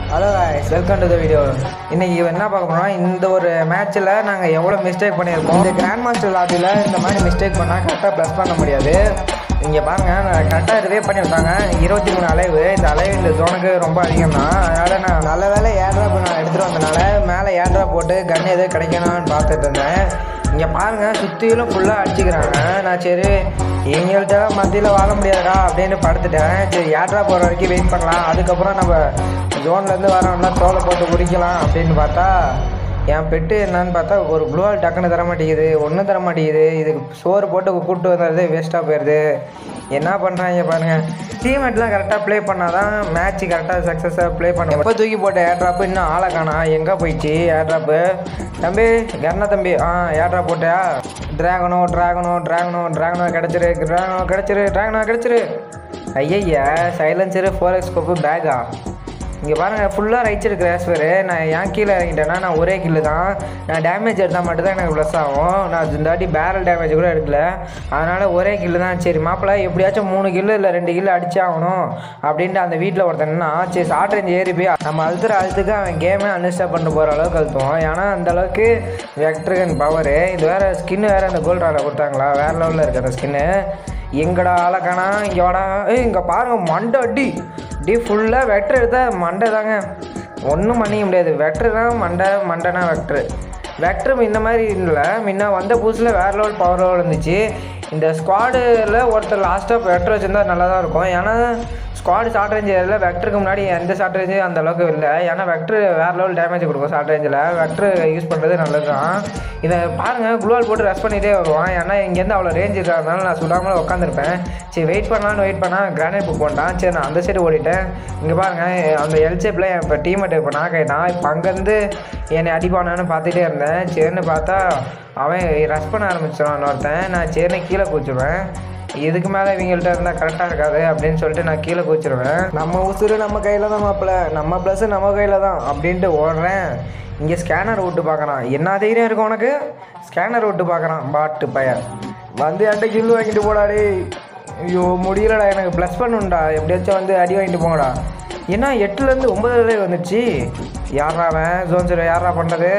hello welcome to the video இன்னைக்கு என்ன பார்க்க போறோம்னா இந்த ஒரு மேட்ச்சில் நாங்கள் எவ்வளோ மிஸ்டேக் பண்ணியிருக்கோம் இந்த கிராண்ட் மாஸ்டர் லாபியில் இந்த மாதிரி மிஸ்டேக் பண்ணால் கரெக்டாக ப்ளஸ் பண்ண முடியாது இங்கே பாருங்கள் நான் கரெக்டாக ரிவே பண்ணியிருக்காங்க இருபத்தி மூணு அலைவு இந்த அலைவு இந்த ஜோனுக்கு ரொம்ப அதிகம் தான் அதனால் நான் நல்ல வேலை ஏட்ராப் நான் எடுத்துகிட்டு வந்தனால மேலே ஏட்ராப் போட்டு கன் எதுவும் கிடைக்கணும்னு பார்த்துட்டு இருந்தேன் இங்கே பாருங்கள் சுற்றிலும் ஃபுல்லாக அடிச்சுக்கிறாங்க நான் சரி எங்கள்கிட்ட மத்தியில் வாழ முடியாதுடா அப்படின்னு படுத்துட்டேன் சரி ஏட்ரா போகிற வரைக்கும் வெயிட் பண்ணலாம் அதுக்கப்புறம் நம்ம ஜோன்லேருந்து வரவனா தோலை போட்டு குடிக்கலாம் அப்படின்னு பார்த்தா என் பெட்டு என்னன்னு பார்த்தா ஒரு ப்ளூவால் டக்குன்னு தர மாட்டேங்குது ஒன்றும் தர மாட்டேங்குது இதுக்கு சோறு போட்டு கூப்பிட்டு வந்தது வேஸ்ட்டாக போயிடுது என்ன பண்ணுறாங்க பாருங்க டீம்மேட்லாம் கரெக்டாக ப்ளே பண்ணால் தான் மேட்ச் கரெக்டாக சக்ஸஸாக ப்ளே பண்ண எப்போ தூக்கி போட்ட ஏர்ட்ராப்பு இன்னும் ஆளை காணா எங்கே போயிடுச்சு ஏர்ட்ராப்பு தம்பி கர்ணா தம்பி ஆ ஏர்ட்ராப் போட்டியா ட்ராகனோ ட்ராகனோ ட்ராகனோ ட்ராகனோ கிடச்சிரு ட்ராகனோ கிடச்சிரு ட்ராகனோ கிடச்சிரு ஐயய்யா சைலன்சரு ஃபோர் எக்ஸ் கோப்பு பேக்கா இங்கே பாருங்கள் ஃபுல்லாக ரைட்ஸ் இருக்கு ரேஸ்வர் நான் ஏன் கீழே இறங்கிட்டேன்னா நான் ஒரே கில்லு தான் நான் டேமேஜ் எடுத்தால் மட்டும்தான் எனக்கு ப்ளஸ் ஆகும் நான் இந்த வாட்டி பேரல் டேமேஜ் கூட எடுக்கல அதனால் ஒரே கில்லு தான் சரி மாப்பிள்ள எப்படியாச்சும் மூணு கில்லு இல்லை ரெண்டு கில்லு அடிச்சே ஆகணும் அப்படின்ட்டு அந்த வீட்டில் ஒருத்தன்னா சரி ஷார்ட் ரேஞ்ச் ஏறி போய் நம்ம அழுத்துற அழுத்துக்கு அவன் கேமே அன்இன்ஸ்டால் பண்ணிட்டு போகிற அளவுக்கு அழுத்துவோம் ஏன்னா அந்த அளவுக்கு வெக்ட்ருகன் பவரு இது வேறு ஸ்கின்னு வேறு அந்த கோல்ட் ரால கொடுத்தாங்களா வேறு லெவலில் இருக்குது அந்த ஸ்கின்னு எங்கடா ஆளக்கானா இங்கே வாடா ஏய் இங்கே பாருங்க மண்டை அடி டி ஃபுல்லாக வெட்ரு எடுத்தா மண்டை தாங்க ஒன்றும் பண்ணிக்க முடியாது வெட்ரு தான் மண்டை மண்டைனா வெக்ட்ரு வெக்ட்ரு இந்த மாதிரி இல்லை முன்ன வந்த புதுசில் வேறு லெவல் பவர் லெவல் இருந்துச்சு இந்த ஸ்குவாடில் ஒருத்தர் லாஸ்ட்டாக வெட்ரு வச்சுருந்தா நல்லா தான் இருக்கும் ஏன்னா ஸ்குவாடு ஷார்ட் ரேஞ்ச் ஏரியில் வெக்டருக்கு முன்னாடி எந்த ஷார்ட் ரேஞ்சும் அந்த அளவுக்கு இல்லை ஏன்னா வெக்டர் வேறு லெவல் டேமேஜ் கொடுக்கும் ஷார்ட் ரேஞ்சில் வெக்டர் யூஸ் பண்ணுறது நல்லது தான் இதை பாருங்கள் குளோல் போட்டு ரஷ் பண்ணிகிட்டே வருவான் ஏன்னா இங்கேருந்து அவ்வளோ ரேஞ்ச் இருக்கிறதுனால நான் சுடாமல் உட்காந்துருப்பேன் சரி வெயிட் பண்ணலான்னு வெயிட் பண்ணால் கிரானைட் புக் பண்ணிட்டான் சரி நான் அந்த சைடு ஓடிட்டேன் இங்கே பாருங்கள் அந்த எல்சேப்பில் இப்போ டீமேட் இப்போ நான் கேட்டான் இப்போ அங்கேருந்து என்னை அடிப்பானான்னு பார்த்துட்டே இருந்தேன் சரின்னு பார்த்தா அவன் ரஷ் பண்ண ஆரம்பிச்சிடான் இன்னொருத்தன் நான் சரின்னு கீழே குச்சிடுவேன் இதுக்கு மேலே இவங்கள்ட்ட இருந்தால் கரெக்டாக இருக்காது அப்படின்னு சொல்லிட்டு நான் கீழே குச்சிருவேன் நம்ம உசுறு நம்ம கையில் தான் மாப்பிள்ள நம்ம ப்ளஸ்ஸு நம்ம கையில் தான் அப்படின்ட்டு ஓடுறேன் இங்கே ஸ்கேனர் விட்டு பார்க்குறான் என்ன தைரியம் இருக்கும் உனக்கு ஸ்கேனர் விட்டு பார்க்குறான் பாட்டு பையன் வந்து என்கிட்ட கில் வாங்கிட்டு போடாடி ஐயோ முடியலடா எனக்கு ப்ளஸ் பண்ணுண்டா எப்படியாச்சும் வந்து அடி வாங்கிட்டு போங்கடா ஏன்னா எட்டுலேருந்து ஒம்பதுல வந்துச்சு யாரா அவன் ஜோன்சர் யாரா பண்ணுறது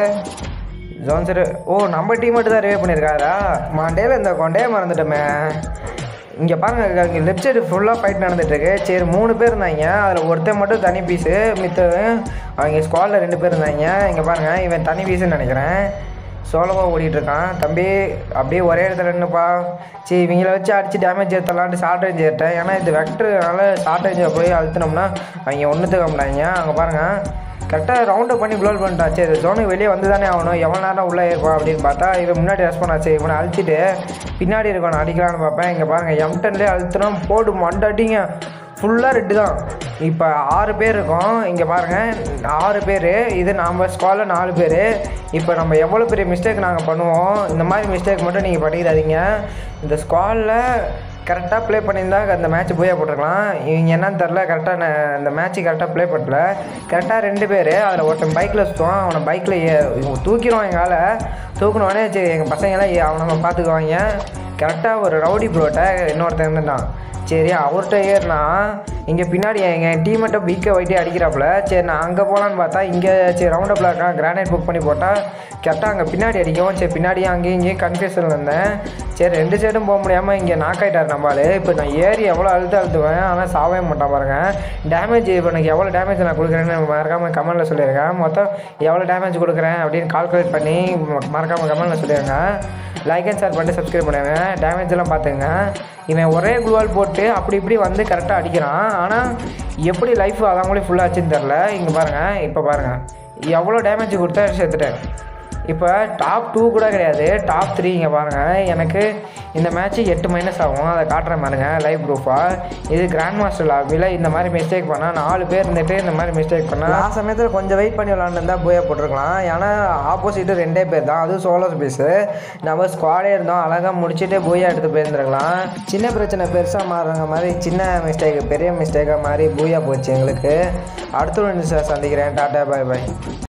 ஜோன்சர் ஓ நம்ம டீம் மட்டும் தான் ரிவே பண்ணியிருக்காரா மண்டேல இந்த கொண்டையே மறந்துட்டோமே இங்கே பாருங்க இங்கே லெஃப்ட் சைடு ஃபுல்லாக ஃபைட் நடந்துட்டுருக்கு சரி மூணு பேர் இருந்தாங்க அதில் ஒருத்தன் மட்டும் தனி பீஸு மித்தவன் அவங்க ஸ்குவாடில் ரெண்டு பேர் இருந்தாங்க இங்கே பாருங்கள் இவன் தனி பீஸுன்னு நினைக்கிறேன் சோலமாக ஓடிட்டுருக்கான் தம்பி அப்படியே ஒரே இடத்துல நின்றுப்பா சரி இவங்கள வச்சு அடித்து டேமேஜ் ஏற்றலான்ட்டு ஷார்ட் ரேஞ்ச் ஏற்றேன் ஏன்னா இது வெக்டர்னால ஷார்ட் ரேஞ்சை போய் அழுத்தினோம்னா அவங்க ஒன்று தக்க மாட்டாங்க அங்கே பாருங்கள் கரெக்டாக ரவுண்ட் பண்ணி க்ளோல் பண்ணிட்டான் சரி ஜோனுக்கு வெளியே வந்து தானே ஆகணும் எவ்வளோ நேரம் உள்ளே இருப்பான் அப்படின்னு பார்த்தா இவன் முன்னாடி ரெஸ்ட் பண்ணாச்சு இவனை அழுத்திட்டு பின்னாடி இருக்கணும் அடிக்கலான்னு பார்ப்பேன் இங்கே பாருங்கள் எம்டன்லேயே அழுத்தினோம் போட்டு மண்டடிங்க ஃபுல்லாக ரெட்டு தான் இப்போ ஆறு பேர் இருக்கோம் இங்கே பாருங்கள் ஆறு பேர் இது நாம் ஸ்குவாடில் நாலு பேர் இப்போ நம்ம எவ்வளோ பெரிய மிஸ்டேக் நாங்கள் பண்ணுவோம் இந்த மாதிரி மிஸ்டேக் மட்டும் நீங்கள் பண்ணிடாதீங்க இந்த ஸ்குவாடில் கரெக்டாக ப்ளே பண்ணியிருந்தா அந்த மேட்ச் போய் போட்டிருக்கலாம் இவங்க என்னன்னு தெரில கரெக்டாக இந்த மேட்ச்சு கரெக்டாக ப்ளே பண்ணல கரெக்டாக ரெண்டு பேர் அதில் ஒருத்தன் பைக்கில் சுற்றுவான் அவனை பைக்கில் தூக்கிடுவான் எங்கால தூக்கினோடனே சரி எங்கள் பசங்களாம் ஏ- அவனை பார்த்துக்குவாங்க கரெக்டாக ஒரு ரவுடி ப்ரோட்ட இன்னொருத்தன் இருந்துட்டான் சரி அவர்கிட்ட ஏறினா இங்கே பின்னாடி எங்கள் டீமெட்டை பீக்கை வைட்டி அடிக்கிறாப்புல சரி நான் அங்கே போகலான்னு பார்த்தா இங்கே சரி ரவுண்ட் அப்பில் இருக்கான் கிரானைட் புக் பண்ணி போட்டால் கரெக்டாக அங்கே பின்னாடி அடிக்கவும் சரி பின்னாடி அங்கேயும் இங்கேயும் கன்ஃபியூஷனில் இருந்தேன் சரி ரெண்டு சைடும் போக முடியாமல் இங்கே நாக் ஆகிட்டார் நம்மளால் இப்போ நான் ஏறி எவ்வளோ அழுத்து அழுத்துவேன் ஆனால் சாவே மாட்டான் பாருங்க டேமேஜ் இப்போ எனக்கு எவ்வளோ டேமேஜ் நான் கொடுக்குறேன்னு மறக்காமல் கமெண்ட்டில் சொல்லியிருக்கேன் மொத்தம் எவ்வளோ டேமேஜ் கொடுக்குறேன் அப்படின்னு கால்குலேட் பண்ணி மறக்காமல் கமெண்ட்டில் சொல்லிடுங்க லைக் அண்ட் ஷேர் பண்ணி சப்ஸ்கிரைப் பண்ணுங்க டேமேஜ் எல்லாம் பார்த்துங்க இவன் ஒரே குளுவால் போட்டு அப்படி இப்படி வந்து கரெக்டாக அடிக்கிறான் ஆனால் எப்படி லைஃப் அதவங்களே ஃபுல்லாக ஆச்சுன்னு தெரில இங்கே பாருங்கள் இப்போ பாருங்கள் எவ்வளோ டேமேஜ் கொடுத்தா சேர்த்துட்டேன் இப்போ டாப் டூ கூட கிடையாது டாப் த்ரீ இங்கே பாருங்கள் எனக்கு இந்த மேட்ச்சு எட்டு மைனஸ் ஆகும் அதை காட்டுறேன் பாருங்க லைவ் ப்ரூஃபாக இது கிராண்ட் மாஸ்டர் லாபியில் இந்த மாதிரி மிஸ்டேக் பண்ணால் நாலு பேர் இருந்துட்டு இந்த மாதிரி மிஸ்டேக் பண்ணால் ஆ சமயத்தில் கொஞ்சம் வெயிட் பண்ணி விளாண்டுருந்தா போயா போட்டிருக்கலாம் ஏன்னா ஆப்போசிட்டு ரெண்டே பேர் தான் அதுவும் சோலோ ஸ்பேஸு நம்ம ஸ்குவாடே இருந்தோம் அழகாக முடிச்சுட்டு போயா எடுத்து போயிருந்துருக்கலாம் சின்ன பிரச்சனை பெருசாக மாறுற மாதிரி சின்ன மிஸ்டேக் பெரிய மிஸ்டேக்காக மாதிரி பூயா போச்சு எங்களுக்கு அடுத்த ஒரு நிமிஷம் சந்திக்கிறேன் டாட்டா பாய் பாய்